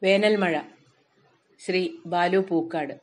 വേനൽമഴ ശ്രീ ബാലു പൂക്കാട്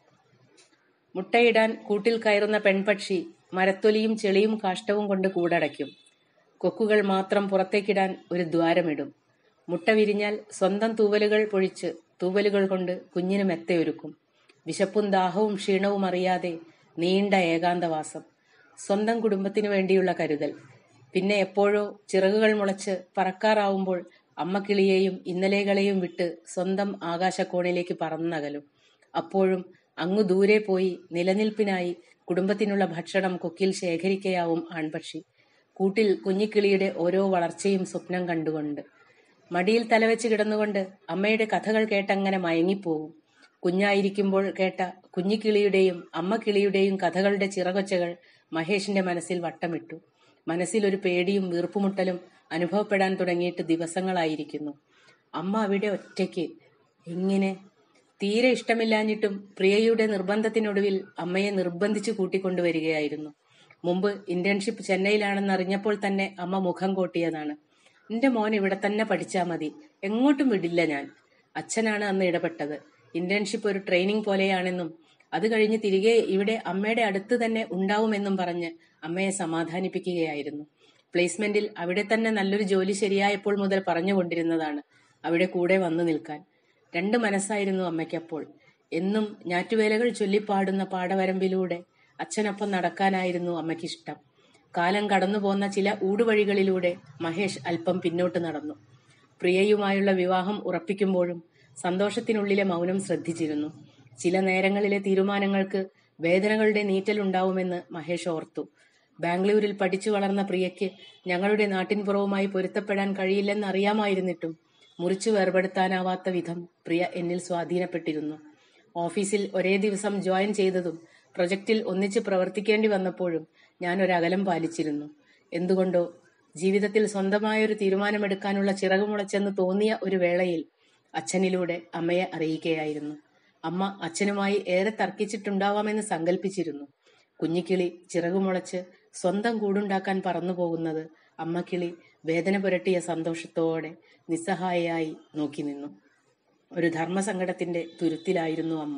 മുട്ടയിടാൻ കൂട്ടിൽ കയറുന്ന പെൺപക്ഷി മരത്തൊലിയും ചെളിയും കാഷ്ടവും കൊണ്ട് കൂടടയ്ക്കും കൊക്കുകൾ മാത്രം പുറത്തേക്കിടാൻ ഒരു ദ്വാരമിടും മുട്ട വിരിഞ്ഞാൽ സ്വന്തം തൂവലുകൾ പൊഴിച്ച് തൂവലുകൾ കൊണ്ട് കുഞ്ഞിന് മെത്തയൊരുക്കും വിശപ്പും ദാഹവും ക്ഷീണവും അറിയാതെ നീണ്ട ഏകാന്തവാസം സ്വന്തം കുടുംബത്തിനു വേണ്ടിയുള്ള കരുതൽ പിന്നെ എപ്പോഴോ ചിറകുകൾ മുളച്ച് പറക്കാറാവുമ്പോൾ അമ്മക്കിളിയെയും ഇന്നലെകളെയും വിട്ട് സ്വന്തം ആകാശക്കോണിലേക്ക് പറന്നകലും അപ്പോഴും അങ്ങു ദൂരെ പോയി നിലനിൽപ്പിനായി കുടുംബത്തിനുള്ള ഭക്ഷണം കൊക്കിൽ ശേഖരിക്കയാവും ആൺപക്ഷി കൂട്ടിൽ കുഞ്ഞിക്കിളിയുടെ ഓരോ വളർച്ചയും സ്വപ്നം കണ്ടുകൊണ്ട് മടിയിൽ തലവെച്ച് കിടന്നുകൊണ്ട് അമ്മയുടെ കഥകൾ കേട്ടങ്ങനെ മയങ്ങിപ്പോവും കുഞ്ഞായിരിക്കുമ്പോൾ കേട്ട കുഞ്ഞിക്കിളിയുടെയും അമ്മക്കിളിയുടെയും കഥകളുടെ ചിറകൊച്ചകൾ മഹേഷിന്റെ മനസ്സിൽ വട്ടമിട്ടു മനസ്സിൽ ഒരു പേടിയും വീർപ്പുമുട്ടലും അനുഭവപ്പെടാൻ തുടങ്ങിയിട്ട് ദിവസങ്ങളായിരിക്കുന്നു അമ്മ അവിടെ ഒറ്റയ്ക്ക് എങ്ങനെ തീരെ ഇഷ്ടമില്ലാഞ്ഞിട്ടും പ്രിയയുടെ നിർബന്ധത്തിനൊടുവിൽ അമ്മയെ നിർബന്ധിച്ചു കൂട്ടിക്കൊണ്ടുവരികയായിരുന്നു മുമ്പ് ഇന്റേൺഷിപ്പ് ചെന്നൈയിലാണെന്ന് അറിഞ്ഞപ്പോൾ തന്നെ അമ്മ മുഖം കോട്ടിയതാണ് എന്റെ മോൻ ഇവിടെ തന്നെ പഠിച്ചാ മതി എങ്ങോട്ടും വിടില്ല ഞാൻ അച്ഛനാണ് അന്ന് ഇടപെട്ടത് ഇന്റേൺഷിപ്പ് ഒരു ട്രെയിനിങ് പോലെയാണെന്നും അത് കഴിഞ്ഞ് തിരികെ ഇവിടെ അമ്മയുടെ അടുത്ത് തന്നെ ഉണ്ടാവുമെന്നും പറഞ്ഞ് അമ്മയെ സമാധാനിപ്പിക്കുകയായിരുന്നു പ്ലേസ്മെന്റിൽ അവിടെ തന്നെ നല്ലൊരു ജോലി ശരിയായപ്പോൾ മുതൽ പറഞ്ഞുകൊണ്ടിരുന്നതാണ് അവിടെ കൂടെ വന്നു നിൽക്കാൻ രണ്ട് മനസ്സായിരുന്നു അമ്മയ്ക്കപ്പോൾ എന്നും ഞാറ്റുവേലകൾ ചൊല്ലിപ്പാടുന്ന പാടവരമ്പിലൂടെ അച്ഛനൊപ്പം നടക്കാനായിരുന്നു അമ്മയ്ക്കിഷ്ടം കാലം കടന്നു പോന്ന ചില ഊടുവഴികളിലൂടെ മഹേഷ് അല്പം പിന്നോട്ട് നടന്നു പ്രിയയുമായുള്ള വിവാഹം ഉറപ്പിക്കുമ്പോഴും സന്തോഷത്തിനുള്ളിലെ മൗനം ശ്രദ്ധിച്ചിരുന്നു ചില നേരങ്ങളിലെ തീരുമാനങ്ങൾക്ക് വേദനകളുടെ നീറ്റലുണ്ടാവുമെന്ന് മഹേഷ് ഓർത്തു ബാംഗ്ലൂരിൽ പഠിച്ചു വളർന്ന പ്രിയയ്ക്ക് ഞങ്ങളുടെ നാട്ടിൻപുറവുമായി പൊരുത്തപ്പെടാൻ കഴിയില്ലെന്ന് അറിയാമായിരുന്നിട്ടും മുറിച്ചു വേർപെടുത്താനാവാത്ത വിധം പ്രിയ എന്നിൽ സ്വാധീനപ്പെട്ടിരുന്നു ഓഫീസിൽ ഒരേ ദിവസം ജോയിൻ ചെയ്തതും പ്രൊജക്റ്റിൽ ഒന്നിച്ച് പ്രവർത്തിക്കേണ്ടി വന്നപ്പോഴും ഞാൻ ഒരകലം പാലിച്ചിരുന്നു എന്തുകൊണ്ടോ ജീവിതത്തിൽ സ്വന്തമായൊരു തീരുമാനമെടുക്കാനുള്ള ചിറകുമുളച്ചെന്ന് തോന്നിയ ഒരു വേളയിൽ അച്ഛനിലൂടെ അമ്മയെ അറിയിക്കുകയായിരുന്നു അമ്മ അച്ഛനുമായി ഏറെ തർക്കിച്ചിട്ടുണ്ടാവാമെന്ന് സങ്കല്പിച്ചിരുന്നു കുഞ്ഞിക്കിളി ചിറകുമുളച്ച് സ്വന്തം കൂടുണ്ടാക്കാൻ പറന്നു പോകുന്നത് അമ്മക്കിളി വേദന പുരട്ടിയ സന്തോഷത്തോടെ നിസ്സഹായയായി നോക്കി നിന്നു ഒരു ധർമ്മസങ്കടത്തിന്റെ തുരുത്തിലായിരുന്നു അമ്മ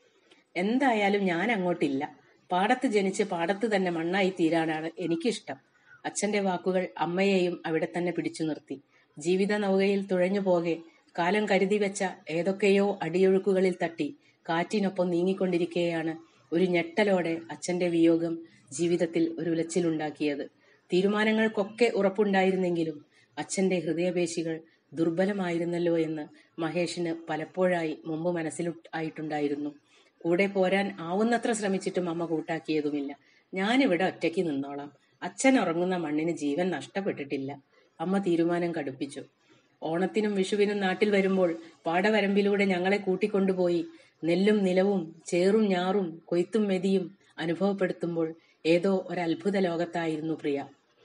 എന്തായാലും ഞാൻ അങ്ങോട്ടില്ല പാടത്ത് ജനിച്ച് പാടത്ത് തന്നെ മണ്ണായി തീരാനാണ് എനിക്കിഷ്ടം അച്ഛന്റെ വാക്കുകൾ അമ്മയെയും അവിടെ തന്നെ പിടിച്ചു നിർത്തി ജീവിത നൗകയിൽ തുഴഞ്ഞു പോകെ കാലം കരുതി വെച്ച ഏതൊക്കെയോ അടിയൊഴുക്കുകളിൽ തട്ടി കാറ്റിനൊപ്പം നീങ്ങിക്കൊണ്ടിരിക്കെയാണ് ഒരു ഞെട്ടലോടെ അച്ഛന്റെ വിയോഗം ജീവിതത്തിൽ ഒരു ഉലച്ചിലുണ്ടാക്കിയത് തീരുമാനങ്ങൾക്കൊക്കെ ഉറപ്പുണ്ടായിരുന്നെങ്കിലും അച്ഛന്റെ ഹൃദയപേശികൾ ദുർബലമായിരുന്നല്ലോ എന്ന് മഹേഷിന് പലപ്പോഴായി മുമ്പ് മനസ്സിലായിട്ടുണ്ടായിരുന്നു കൂടെ പോരാൻ ആവുന്നത്ര ശ്രമിച്ചിട്ടും അമ്മ കൂട്ടാക്കിയതുമില്ല ഞാനിവിടെ ഒറ്റയ്ക്ക് നിന്നോളാം അച്ഛൻ ഉറങ്ങുന്ന മണ്ണിന് ജീവൻ നഷ്ടപ്പെട്ടിട്ടില്ല അമ്മ തീരുമാനം കടുപ്പിച്ചു ഓണത്തിനും വിഷുവിനും നാട്ടിൽ വരുമ്പോൾ പാടവരമ്പിലൂടെ ഞങ്ങളെ കൂട്ടിക്കൊണ്ടുപോയി നെല്ലും നിലവും ചേറും ഞാറും കൊയ്ത്തും മെതിയും അനുഭവപ്പെടുത്തുമ്പോൾ ഏതോ ഒരത്ഭുത ലോകത്തായിരുന്നു പ്രിയ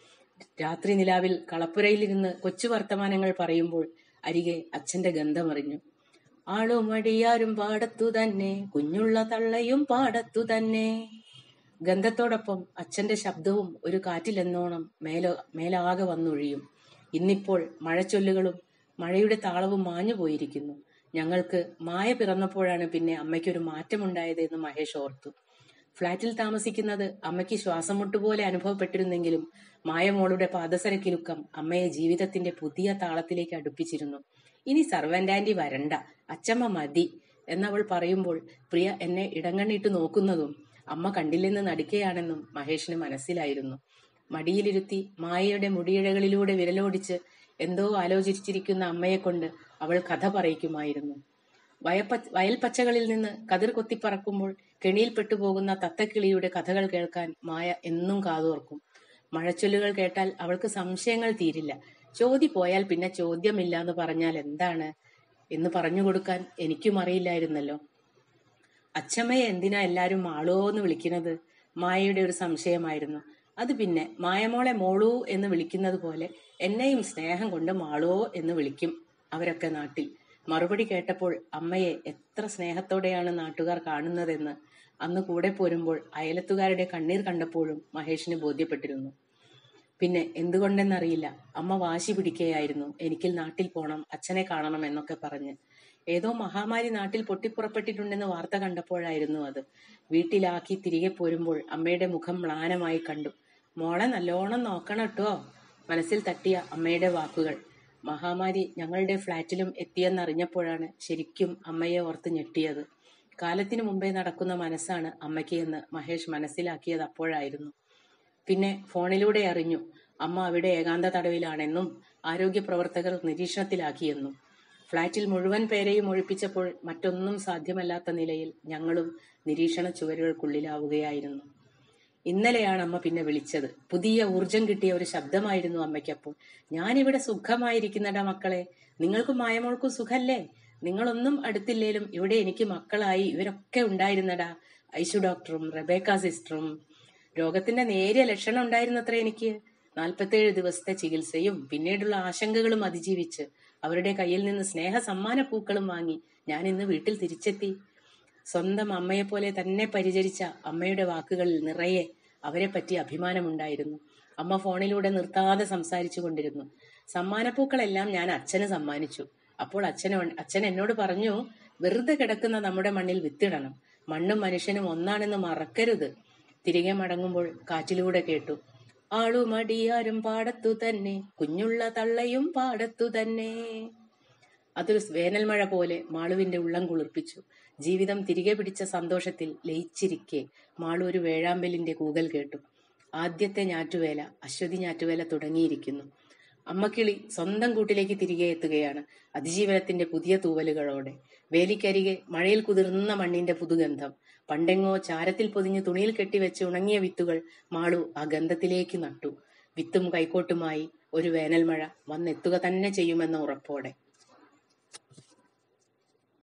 രാത്രി നിലാവിൽ കളപ്പുരയിലിരുന്ന് കൊച്ചു വർത്തമാനങ്ങൾ പറയുമ്പോൾ അരികെ അച്ഛന്റെ ഗന്ധമറിഞ്ഞു ആളും അടിയാരും പാടത്തു തന്നെ കുഞ്ഞുള്ള തള്ളയും പാടത്തു തന്നെ ഗന്ധത്തോടൊപ്പം അച്ഛന്റെ ശബ്ദവും ഒരു കാറ്റിലെന്നോണം മേലോ മേലാകെ വന്നൊഴിയും ഇന്നിപ്പോൾ മഴച്ചൊല്ലുകളും മഴയുടെ താളവും മാഞ്ഞു പോയിരിക്കുന്നു ഞങ്ങൾക്ക് മായ പിറന്നപ്പോഴാണ് പിന്നെ അമ്മയ്ക്കൊരു മാറ്റമുണ്ടായത് എന്ന് മഹേഷ് ഓർത്തു ഫ്ളാറ്റിൽ താമസിക്കുന്നത് അമ്മയ്ക്ക് ശ്വാസം മുട്ടുപോലെ അനുഭവപ്പെട്ടിരുന്നെങ്കിലും മായമോളുടെ പാദസരക്കിലുക്കം അമ്മയെ ജീവിതത്തിന്റെ പുതിയ താളത്തിലേക്ക് അടുപ്പിച്ചിരുന്നു ഇനി സർവന്റ് ആന്റി വരണ്ട അച്ചമ്മ മതി എന്നവൾ പറയുമ്പോൾ പ്രിയ എന്നെ ഇടങ്ങണ്ണിട്ട് നോക്കുന്നതും അമ്മ കണ്ടില്ലെന്ന് നടിക്കുകയാണെന്നും മഹേഷിന് മനസ്സിലായിരുന്നു മടിയിലിരുത്തി മായയുടെ മുടിയിഴകളിലൂടെ വിരലോടിച്ച് എന്തോ ആലോചിച്ചിരിക്കുന്ന അമ്മയെ കൊണ്ട് അവൾ കഥ പറയിക്കുമായിരുന്നു വയപ്പ വയൽപ്പച്ചകളിൽ നിന്ന് കതിർ കൊത്തിപ്പറക്കുമ്പോൾ കെണിയിൽ പെട്ടുപോകുന്ന തത്തക്കിളിയുടെ കഥകൾ കേൾക്കാൻ മായ എന്നും കാതോർക്കും മഴച്ചൊല്ലുകൾ കേട്ടാൽ അവൾക്ക് സംശയങ്ങൾ തീരില്ല ചോദ്യ പോയാൽ പിന്നെ ചോദ്യമില്ല എന്ന് പറഞ്ഞാൽ എന്താണ് എന്ന് പറഞ്ഞു കൊടുക്കാൻ എനിക്കും അറിയില്ലായിരുന്നല്ലോ അച്ഛമ്മയെ എന്തിനാ എല്ലാരും മാളോ എന്ന് വിളിക്കുന്നത് മായയുടെ ഒരു സംശയമായിരുന്നു അത് പിന്നെ മായമോളെ മോളൂ എന്ന് വിളിക്കുന്നത് പോലെ എന്നെയും സ്നേഹം കൊണ്ട് മാളോ എന്ന് വിളിക്കും അവരൊക്കെ നാട്ടിൽ മറുപടി കേട്ടപ്പോൾ അമ്മയെ എത്ര സ്നേഹത്തോടെയാണ് നാട്ടുകാർ കാണുന്നതെന്ന് അന്ന് കൂടെ പോരുമ്പോൾ അയലത്തുകാരുടെ കണ്ണീർ കണ്ടപ്പോഴും മഹേഷിന് ബോധ്യപ്പെട്ടിരുന്നു പിന്നെ എന്തുകൊണ്ടെന്നറിയില്ല അമ്മ വാശി പിടിക്കുകയായിരുന്നു എനിക്ക് നാട്ടിൽ പോണം അച്ഛനെ കാണണം എന്നൊക്കെ പറഞ്ഞ് ഏതോ മഹാമാരി നാട്ടിൽ പൊട്ടിപ്പുറപ്പെട്ടിട്ടുണ്ടെന്ന് വാർത്ത കണ്ടപ്പോഴായിരുന്നു അത് വീട്ടിലാക്കി തിരികെ പോരുമ്പോൾ അമ്മയുടെ മുഖം മ്ലാനമായി കണ്ടു മോളെ നല്ലോണം നോക്കണം കേട്ടോ മനസ്സിൽ തട്ടിയ അമ്മയുടെ വാക്കുകൾ മഹാമാരി ഞങ്ങളുടെ ഫ്ളാറ്റിലും എത്തിയെന്നറിഞ്ഞപ്പോഴാണ് ശരിക്കും അമ്മയെ ഓർത്ത് ഞെട്ടിയത് കാലത്തിനു മുമ്പേ നടക്കുന്ന മനസ്സാണ് അമ്മയ്ക്ക് എന്ന് മഹേഷ് മനസ്സിലാക്കിയത് അപ്പോഴായിരുന്നു പിന്നെ ഫോണിലൂടെ അറിഞ്ഞു അമ്മ അവിടെ ഏകാന്ത തടവിലാണെന്നും ആരോഗ്യ പ്രവർത്തകർ നിരീക്ഷണത്തിലാക്കിയെന്നും ഫ്ളാറ്റിൽ മുഴുവൻ പേരെയും ഒഴിപ്പിച്ചപ്പോൾ മറ്റൊന്നും സാധ്യമല്ലാത്ത നിലയിൽ ഞങ്ങളും നിരീക്ഷണ ചുവരുകൾക്കുള്ളിലാവുകയായിരുന്നു ഇന്നലെയാണ് അമ്മ പിന്നെ വിളിച്ചത് പുതിയ ഊർജം കിട്ടിയ ഒരു ശബ്ദമായിരുന്നു അമ്മയ്ക്കപ്പോൾ ഞാനിവിടെ സുഖമായിരിക്കുന്നടാ മക്കളെ നിങ്ങൾക്കും മായമോൾക്കും സുഖല്ലേ നിങ്ങളൊന്നും അടുത്തില്ലേലും ഇവിടെ എനിക്ക് മക്കളായി ഇവരൊക്കെ ഉണ്ടായിരുന്നടാ ഐശു ഡോക്ടറും റബേക്ക സിസ്റ്ററും രോഗത്തിന്റെ നേരിയ ലക്ഷണം ഉണ്ടായിരുന്നത്ര എനിക്ക് നാൽപ്പത്തേഴ് ദിവസത്തെ ചികിത്സയും പിന്നീടുള്ള ആശങ്കകളും അതിജീവിച്ച് അവരുടെ കയ്യിൽ നിന്ന് സ്നേഹ സമ്മാന പൂക്കളും വാങ്ങി ഞാൻ ഇന്ന് വീട്ടിൽ തിരിച്ചെത്തി സ്വന്തം അമ്മയെപ്പോലെ തന്നെ പരിചരിച്ച അമ്മയുടെ വാക്കുകളിൽ നിറയെ അവരെ പറ്റി അഭിമാനമുണ്ടായിരുന്നു അമ്മ ഫോണിലൂടെ നിർത്താതെ സംസാരിച്ചു കൊണ്ടിരുന്നു സമ്മാനപ്പൂക്കളെല്ലാം ഞാൻ അച്ഛന് സമ്മാനിച്ചു അപ്പോൾ അച്ഛനോ അച്ഛൻ എന്നോട് പറഞ്ഞു വെറുതെ കിടക്കുന്ന നമ്മുടെ മണ്ണിൽ വിത്തിടണം മണ്ണും മനുഷ്യനും ഒന്നാണെന്ന് മറക്കരുത് തിരികെ മടങ്ങുമ്പോൾ കാറ്റിലൂടെ കേട്ടു ആളുമടിയാരും പാടത്തു തന്നെ കുഞ്ഞുള്ള തള്ളയും പാടത്തു തന്നെ അതൊരു വേനൽ മഴ പോലെ മാളുവിന്റെ ഉള്ളം കുളിർപ്പിച്ചു ജീവിതം തിരികെ പിടിച്ച സന്തോഷത്തിൽ ലയിച്ചിരിക്കെ മാളു ഒരു വേഴാമ്പലിന്റെ കൂകൽ കേട്ടു ആദ്യത്തെ ഞാറ്റുവേല അശ്വതി ഞാറ്റുവേല തുടങ്ങിയിരിക്കുന്നു അമ്മക്കിളി സ്വന്തം കൂട്ടിലേക്ക് തിരികെ എത്തുകയാണ് അതിജീവനത്തിന്റെ പുതിയ തൂവലുകളോടെ വേലിക്കരികെ മഴയിൽ കുതിർന്ന മണ്ണിന്റെ പുതുഗന്ധം പണ്ടെങ്ങോ ചാരത്തിൽ പൊതിഞ്ഞ് തുണിയിൽ കെട്ടിവെച്ച് ഉണങ്ങിയ വിത്തുകൾ മാളു ആ ഗന്ധത്തിലേക്ക് നട്ടു വിത്തും കൈക്കോട്ടുമായി ഒരു വേനൽമഴ വന്നെത്തുക തന്നെ ചെയ്യുമെന്ന ഉറപ്പോടെ